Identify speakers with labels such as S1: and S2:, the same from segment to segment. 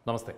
S1: നമസ്തേ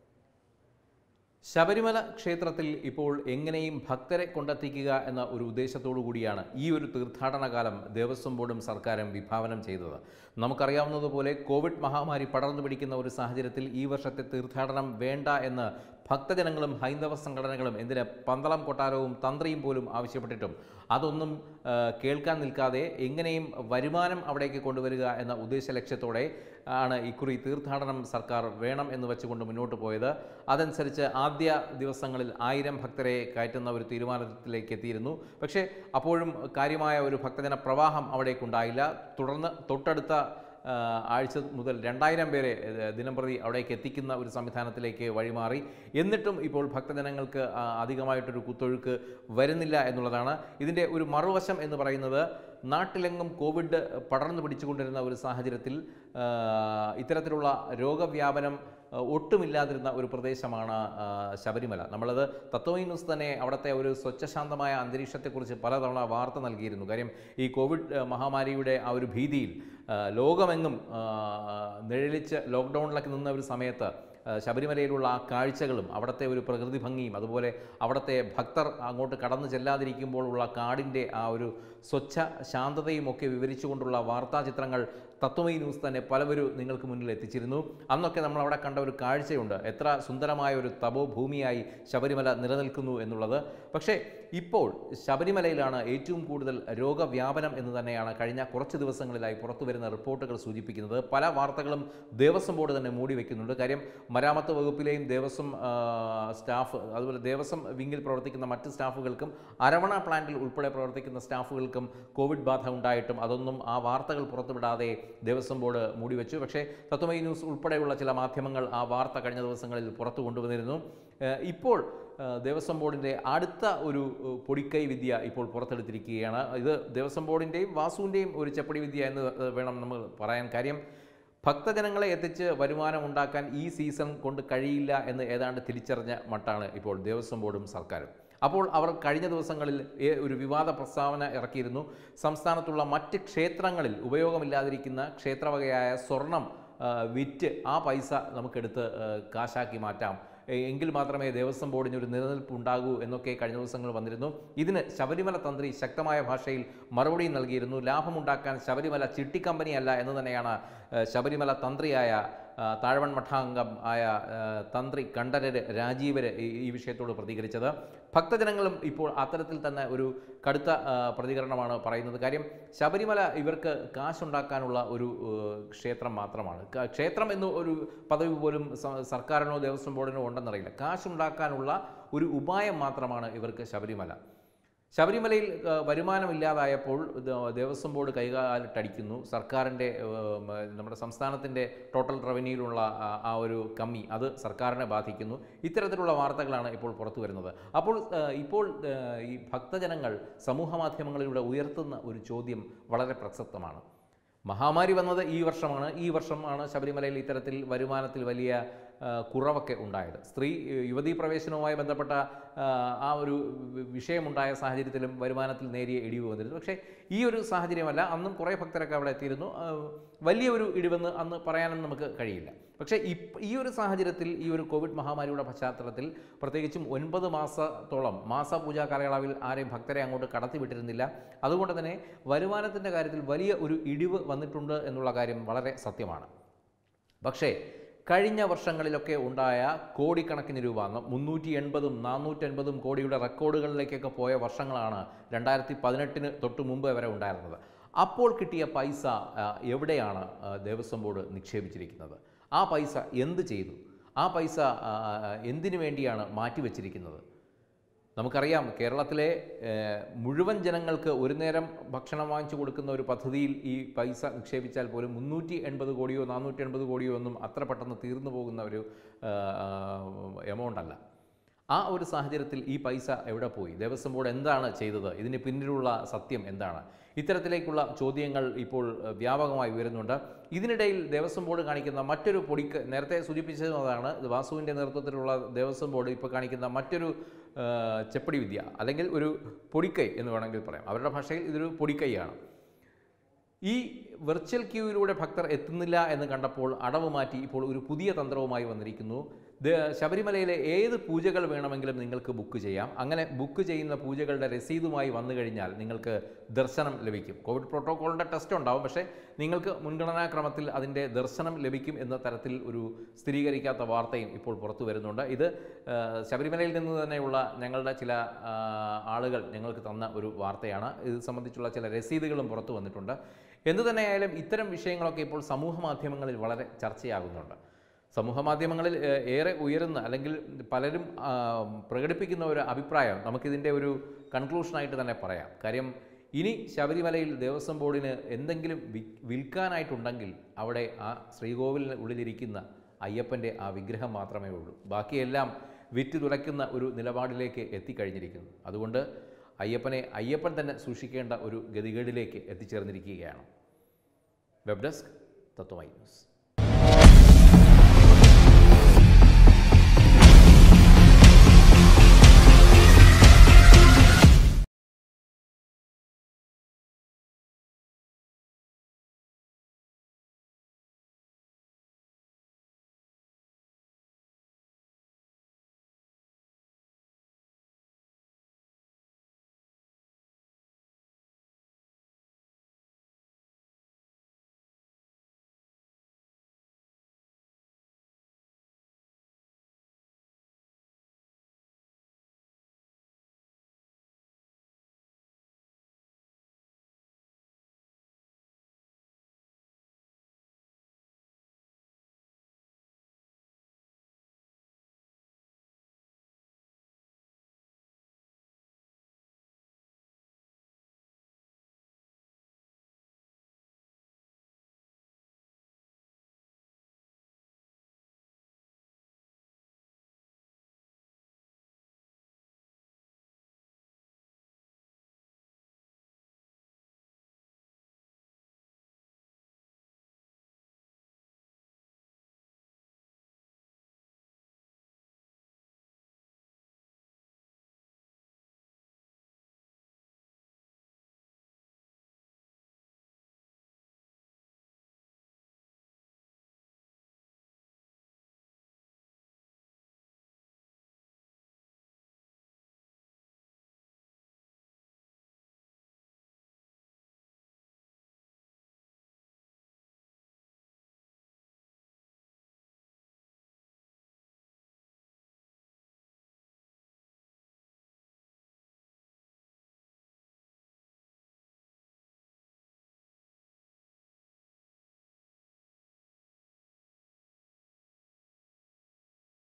S1: ശബരിമല ക്ഷേത്രത്തിൽ ഇപ്പോൾ എങ്ങനെയും ഭക്തരെ കൊണ്ടെത്തിക്കുക എന്ന ഒരു ഉദ്ദേശത്തോടു കൂടിയാണ് ഈ ഒരു തീർത്ഥാടന കാലം ദേവസ്വം ബോർഡും സർക്കാരും വിഭാവനം ചെയ്തത് നമുക്കറിയാവുന്നതുപോലെ കോവിഡ് മഹാമാരി പടർന്നു പിടിക്കുന്ന ഒരു സാഹചര്യത്തിൽ ഈ വർഷത്തെ തീർത്ഥാടനം വേണ്ട എന്ന് ഭക്തജനങ്ങളും ഹൈന്ദവ സംഘടനകളും എന്തിന് പന്തളം കൊട്ടാരവും തന്ത്രിയും പോലും ആവശ്യപ്പെട്ടിട്ടും അതൊന്നും ആ, കേൾക്കാൻ നിൽക്കാതെ എങ്ങനെയും വരുമാനം അവിടേക്ക് കൊണ്ടുവരിക എന്ന ഉദ്ദേശ ലക്ഷ്യത്തോടെ ആണ് ഇക്കുറി തീർത്ഥാടനം സർക്കാർ വേണം എന്ന് വെച്ചുകൊണ്ട് മുന്നോട്ട് പോയത് അതനുസരിച്ച് ആദ്യ ദിവസങ്ങളിൽ ആയിരം ഭക്തരെ കയറ്റുന്ന ഒരു തീരുമാനത്തിലേക്ക് എത്തിയിരുന്നു പക്ഷേ അപ്പോഴും കാര്യമായ ഒരു ഭക്തജന പ്രവാഹം അവിടേക്കുണ്ടായില്ല തുടർന്ന് തൊട്ടടുത്ത ആ, ആഴ്ച മുതൽ രണ്ടായിരം പേരെ ഏഹ്, ദിനംപ്രതി അവിടേക്ക് എത്തിക്കുന്ന ഒരു സംവിധാനത്തിലേക്ക് വഴിമാറി എന്നിട്ടും ഇപ്പോൾ ഭക്തജനങ്ങൾക്ക് ആ, അധികമായിട്ടൊരു കുത്തൊഴുക്ക് വരുന്നില്ല എന്നുള്ളതാണ് ഇതിൻ്റെ ഒരു മറുവശം എന്ന് പറയുന്നത് നാട്ടിലെങ്ങും കോവിഡ് പടർന്നു പിടിച്ചുകൊണ്ടിരുന്ന ഒരു സാഹചര്യത്തിൽ ആ, ഇത്തരത്തിലുള്ള രോഗവ്യാപനം ആ, ഒട്ടുമില്ലാതിരുന്ന ഒരു പ്രദേശമാണ് ആ, ശബരിമല നമ്മളത് തത്വമി ന്യൂസ് തന്നെ അവിടുത്തെ ഒരു സ്വച്ഛശാന്തമായ അന്തരീക്ഷത്തെക്കുറിച്ച് പലതവണ വാർത്ത നൽകിയിരുന്നു കാര്യം ഈ കോവിഡ് ആ, മഹാമാരിയുടെ ആ ഒരു ഭീതിയിൽ ആ, ലോകമെങ്ങും ആ, നിഴലിച്ച് ലോക്ക്ഡൗണിലൊക്കെ നിന്ന ഒരു സമയത്ത് ആ, ശബരിമലയിലുള്ള ആ കാഴ്ചകളും അവിടുത്തെ ഒരു പ്രകൃതി ഭംഗിയും അതുപോലെ അവിടുത്തെ ഭക്തർ അങ്ങോട്ട് കടന്നു ചെല്ലാതിരിക്കുമ്പോൾ ഉള്ള കാടിൻ്റെ ആ ഒരു സ്വച്ഛ ശാന്തതയും ഒക്കെ വിവരിച്ചുകൊണ്ടുള്ള വാർത്താ ചിത്രങ്ങൾ തത്വമൈ ന്യൂസ് തന്നെ പലവരും നിങ്ങൾക്ക് മുന്നിൽ എത്തിച്ചിരുന്നു അന്നൊക്കെ നമ്മൾ അവിടെ കണ്ട ഒരു കാഴ്ചയുണ്ട് എത്ര സുന്ദരമായ ഒരു തപോഭൂമിയായി ശബരിമല നിലനിൽക്കുന്നു എന്നുള്ളത് പക്ഷേ ഇപ്പോൾ ശബരിമലയിലാണ് ഏറ്റവും കൂടുതൽ രോഗവ്യാപനം എന്ന് തന്നെയാണ് കഴിഞ്ഞ കുറച്ച് ദിവസങ്ങളിലായി പുറത്തു വരുന്ന റിപ്പോർട്ടുകൾ സൂചിപ്പിക്കുന്നത് പല വാർത്തകളും ദേവസ്വം ബോർഡ് തന്നെ മൂടി വയ്ക്കുന്നുണ്ട് കാര്യം മരാമത്ത് വകുപ്പിലെയും ദേവസ്വം ആ, സ്റ്റാഫ് അതുപോലെ ദേവസ്വം വിങ്ങിൽ പ്രവർത്തിക്കുന്ന മറ്റ് സ്റ്റാഫുകൾക്കും അരവണ പ്ലാന്റിൽ ഉൾപ്പെടെ പ്രവർത്തിക്കുന്ന സ്റ്റാഫുകൾക്കും കോവിഡ് ബാധ ഉണ്ടായിട്ടും അതൊന്നും ആ വാർത്തകൾ പുറത്തുവിടാതെ ദേവസ്വം ബോർഡ് മൂടിവെച്ചു പക്ഷേ തത്വമൈ ന്യൂസ് ഉൾപ്പെടെയുള്ള ചില മാധ്യമങ്ങൾ ആ വാർത്ത കഴിഞ്ഞ ദിവസങ്ങളിൽ പുറത്തു കൊണ്ടുവന്നിരുന്നു ഏഹ് ഇപ്പോൾ ഏഹ് ദേവസ്വം ബോർഡിൻ്റെ അടുത്ത ഒരു ഏഹ് പൊടിക്കൈ വിദ്യ ഇപ്പോൾ പുറത്തെടുത്തിരിക്കുകയാണ് ഇത് ദേവസ്വം ബോർഡിൻ്റെയും വാസുവിൻ്റെയും ഒരു ചെപ്പടി വിദ്യ എന്ന് ഏഹ് വേണം നമ്മൾ പറയാൻ കാര്യം ഭക്തജനങ്ങളെ എത്തിച്ച് വരുമാനം ഉണ്ടാക്കാൻ ഈ സീസൺ കൊണ്ട് കഴിയില്ല എന്ന് ഏതാണ്ട് തിരിച്ചറിഞ്ഞ മട്ടാണ് ഇപ്പോൾ ദേവസ്വം ബോർഡും സർക്കാരും അപ്പോൾ അവർ കഴിഞ്ഞ ദിവസങ്ങളിൽ ഏ- ഒരു വിവാദ പ്രസ്താവന ഇറക്കിയിരുന്നു സംസ്ഥാനത്തുള്ള മറ്റ് ക്ഷേത്രങ്ങളിൽ ഉപയോഗമില്ലാതിരിക്കുന്ന ക്ഷേത്രവകയായ സ്വർണം ആ, വിറ്റ് ആ പൈസ നമുക്കെടുത്ത് ആ, കാശാക്കി മാറ്റാം എ- എങ്കിൽ മാത്രമേ ദേവസ്വം ബോർഡിന് ഒരു നിലനിൽപ്പ് ഉണ്ടാകൂ എന്നൊക്കെ കഴിഞ്ഞ ദിവസങ്ങൾ വന്നിരുന്നു ഇതിന് ശബരിമല തന്ത്രി ശക്തമായ ഭാഷയിൽ മറുപടി നൽകിയിരുന്നു ലാഭമുണ്ടാക്കാൻ ശബരിമല ചിട്ടി കമ്പനിയല്ല എന്ന് തന്നെയാണ് ആ, ശബരിമല തന്ത്രിയായ ആ, താഴ്വൺ മഠാംഗം ആയ ആ, തന്ത്രി കണ്ഠരര് രാജീവര് ഈ ഈ വിഷയത്തോട് പ്രതികരിച്ചത് ഭക്തജനങ്ങളും ഇപ്പോൾ അത്തരത്തിൽ തന്നെ ഒരു കടുത്ത ആ, പ്രതികരണമാണ് പറയുന്നത് കാര്യം ശബരിമല ഇവർക്ക് കാശുണ്ടാക്കാനുള്ള ഒരു ഏഹ്, ക്ഷേത്രം മാത്രമാണ് ക- ക്ഷേത്രം എന്ന് ഒരു പദവി പോലും സ- സർക്കാരിനോ ദേവസ്വം ബോർഡിനോ ഉണ്ടെന്നറിയില്ല കാശുണ്ടാക്കാനുള്ള ഒരു ഉപായം മാത്രമാണ് ഇവർക്ക് ശബരിമല ശബരിമലയിൽ ആ, വരുമാനമില്ലാതായപ്പോൾ ദ- ദേവസ്വം ബോർഡ് കൈകാലിട്ടടിക്കുന്നു സർക്കാരിൻ്റെ ഉം, നമ്മുടെ സംസ്ഥാനത്തിൻ്റെ ടോട്ടൽ റവന്യൂയിലുള്ള ആ, ആ ഒരു കമ്മി അത് സർക്കാരിനെ ബാധിക്കുന്നു ഇത്തരത്തിലുള്ള വാർത്തകളാണ് ഇപ്പോൾ പുറത്തു വരുന്നത് അപ്പോൾ ആ, ഇപ്പോൾ ആ, ഈ ഭക്തജനങ്ങൾ സമൂഹ മാധ്യമങ്ങളിലൂടെ ഉയർത്തുന്ന ഒരു ചോദ്യം വളരെ പ്രസക്തമാണ് മഹാമാരി വന്നത് ഈ വർഷമാണ് ഈ വർഷമാണ് ശബരിമലയിൽ ഇത്തരത്തിൽ വരുമാനത്തിൽ വലിയ ആ, കുറവൊക്കെ ഉണ്ടായത് സ്ത്രീ ഏ, യുവതീ പ്രവേശനവുമായി ബന്ധപ്പെട്ട ആ, ആ ഒരു വി- വിഷയമുണ്ടായ സാഹചര്യത്തിലും വരുമാനത്തിൽ നേരിയ ഇടിവ് വന്നിരുന്നു പക്ഷേ ഈ ഒരു സാഹചര്യമല്ല അന്നും കുറേ ഭക്തരൊക്കെ അവിടെ എത്തിയിരുന്നു ആ, വലിയൊരു ഇടിവെന്ന് അന്ന് പറയാനൊന്നും നമുക്ക് കഴിയില്ല പക്ഷേ ഇപ്പ് ഈ ഒരു സാഹചര്യത്തിൽ ഈ ഒരു കോവിഡ് മഹാമാരിയുടെ പശ്ചാത്തലത്തിൽ പ്രത്യേകിച്ചും ഒൻപത് മാസത്തോളം മാസപൂജാ കാലയളവിൽ ആരെയും ഭക്തരെ അങ്ങോട്ട് കടത്തിവിട്ടിരുന്നില്ല അതുകൊണ്ട് തന്നെ വരുമാനത്തിൻ്റെ കാര്യത്തിൽ വലിയ ഒരു ഇടിവ് വന്നിട്ടുണ്ട് എന്നുള്ള കാര്യം വളരെ സത്യമാണ് പക്ഷേ കഴിഞ്ഞ വർഷങ്ങളിലൊക്കെ ഉണ്ടായ കോടിക്കണക്കിന് രൂപ ന- മുന്നൂറ്റി എൺപതും നാനൂറ്റൻപതും കോടിയുടെ റെക്കോർഡുകളിലേക്കൊക്കെ പോയ വർഷങ്ങളാണ് രണ്ടായിരത്തി പതിനെട്ടിന് തൊട്ട് മുമ്പ് വരെ ഉണ്ടായിരുന്നത് അപ്പോൾ കിട്ടിയ പൈസ ആ, എവിടെയാണ് ആ, ദേവസ്വം ബോർഡ് നിക്ഷേപിച്ചിരിക്കുന്നത് ആ പൈസ എന്ത് ചെയ്തു ആ പൈസ ആ, എന്തിനു വേണ്ടിയാണ് മാറ്റിവെച്ചിരിക്കുന്നത് നമുക്കറിയാം കേരളത്തിലെ ഏഹ്, മുഴുവൻ ജനങ്ങൾക്ക് ഒരു നേരം ഭക്ഷണം വാങ്ങിച്ചു കൊടുക്കുന്ന ഒരു പദ്ധതിയിൽ ഈ പൈസ നിക്ഷേപിച്ചാൽ പോലും മുന്നൂറ്റി എൺപത് കോടിയോ നാനൂറ്റി എൺപത് കോടിയോ ഒന്നും അത്ര പെട്ടെന്ന് തീർന്നു പോകുന്ന ഒരു എമൗണ്ട് അല്ല ആ ഒരു സാഹചര്യത്തിൽ ഈ പൈസ എവിടെ പോയി ദേവസ്വം ബോർഡ് എന്താണ് ചെയ്തത് ഇതിന് പിന്നിലുള്ള സത്യം എന്താണ് ഇത്തരത്തിലേക്കുള്ള ചോദ്യങ്ങൾ ഇപ്പോൾ ഏഹ്, വ്യാപകമായി ഉയരുന്നുണ്ട് ഇതിനിടയിൽ ദേവസ്വം ബോർഡ് കാണിക്കുന്ന മറ്റൊരു പൊടിക്ക് നേരത്തെ സൂചിപ്പിച്ചതാണ് ഇത് വാസുവിൻ്റെ നേതൃത്വത്തിലുള്ള ദേവസ്വം ബോർഡ് ഇപ്പോൾ കാണിക്കുന്ന മറ്റൊരു ഏഹ്, ചെപ്പടി വിദ്യ അല്ലെങ്കിൽ ഒരു പൊടിക്കൈ എന്ന് വേണമെങ്കിൽ പറയാം അവരുടെ ഭാഷയിൽ ഇതൊരു പൊടിക്കൈയാണ് ഈ വെർച്വൽ ക്യൂവിലൂടെ ഭക്തർ എത്തുന്നില്ല എന്ന് കണ്ടപ്പോൾ അടവ് മാറ്റി ഇപ്പോൾ ഒരു പുതിയ തന്ത്രവുമായി വന്നിരിക്കുന്നു ദ- ശബരിമലയിലെ ഏത് പൂജകൾ വേണമെങ്കിലും നിങ്ങൾക്ക് ബുക്ക് ചെയ്യാം അങ്ങനെ ബുക്ക് ചെയ്യുന്ന പൂജകളുടെ രസീതുമായി വന്നു കഴിഞ്ഞാൽ നിങ്ങൾക്ക് ദർശനം ലഭിക്കും കോവിഡ് പ്രോട്ടോക്കോളിൻ്റെ ടെസ്റ്റ് ഉണ്ടാവും പക്ഷേ നിങ്ങൾക്ക് മുൻഗണനാക്രമത്തിൽ അതിൻ്റെ ദർശനം ലഭിക്കും എന്ന തരത്തിൽ ഒരു സ്ഥിരീകരിക്കാത്ത വാർത്തയും ഇപ്പോൾ പുറത്തു വരുന്നുണ്ട് ഇത് ആ, ശബരിമലയിൽ നിന്ന് തന്നെയുള്ള ഞങ്ങളുടെ ചില ആ, ആളുകൾ ഞങ്ങൾക്ക് തന്ന ഒരു വാർത്തയാണ് ഇത് സംബന്ധിച്ചുള്ള ചില രസീതുകളും പുറത്തു വന്നിട്ടുണ്ട് എന്തു തന്നെയായാലും ഇത്തരം വിഷയങ്ങളൊക്കെ ഇപ്പോൾ സമൂഹ മാധ്യമങ്ങളിൽ വളരെ ചർച്ചയാകുന്നുണ്ട് സമൂഹ മാധ്യമങ്ങളിൽ ഏഹ്, ഏറെ ഉയരുന്ന അല്ലെങ്കിൽ പലരും ആ, പ്രകടിപ്പിക്കുന്ന ഒരു അഭിപ്രായം നമുക്കിതിൻ്റെ ഒരു കൺക്ലൂഷനായിട്ട് തന്നെ പറയാം കാര്യം ഇനി ശബരിമലയിൽ ദേവസ്വം ബോർഡിന് എന്തെങ്കിലും വി- വിൽക്കാനായിട്ടുണ്ടെങ്കിൽ അവിടെ ആ ശ്രീകോവിലിന് ഉള്ളിലിരിക്കുന്ന അയ്യപ്പൻ്റെ ആ വിഗ്രഹം മാത്രമേ ഉള്ളൂ ബാക്കിയെല്ലാം വിറ്റ് തുലയ്ക്കുന്ന ഒരു നിലപാടിലേക്ക് എത്തിക്കഴിഞ്ഞിരിക്കുന്നു അതുകൊണ്ട് അയ്യപ്പനെ അയ്യപ്പൻ തന്നെ സൂക്ഷിക്കേണ്ട ഒരു ഗതികേടിലേക്ക് എത്തിച്ചേർന്നിരിക്കുകയാണ് വെബ് ഡെസ്ക് തത്വമൈ ന്യൂസ്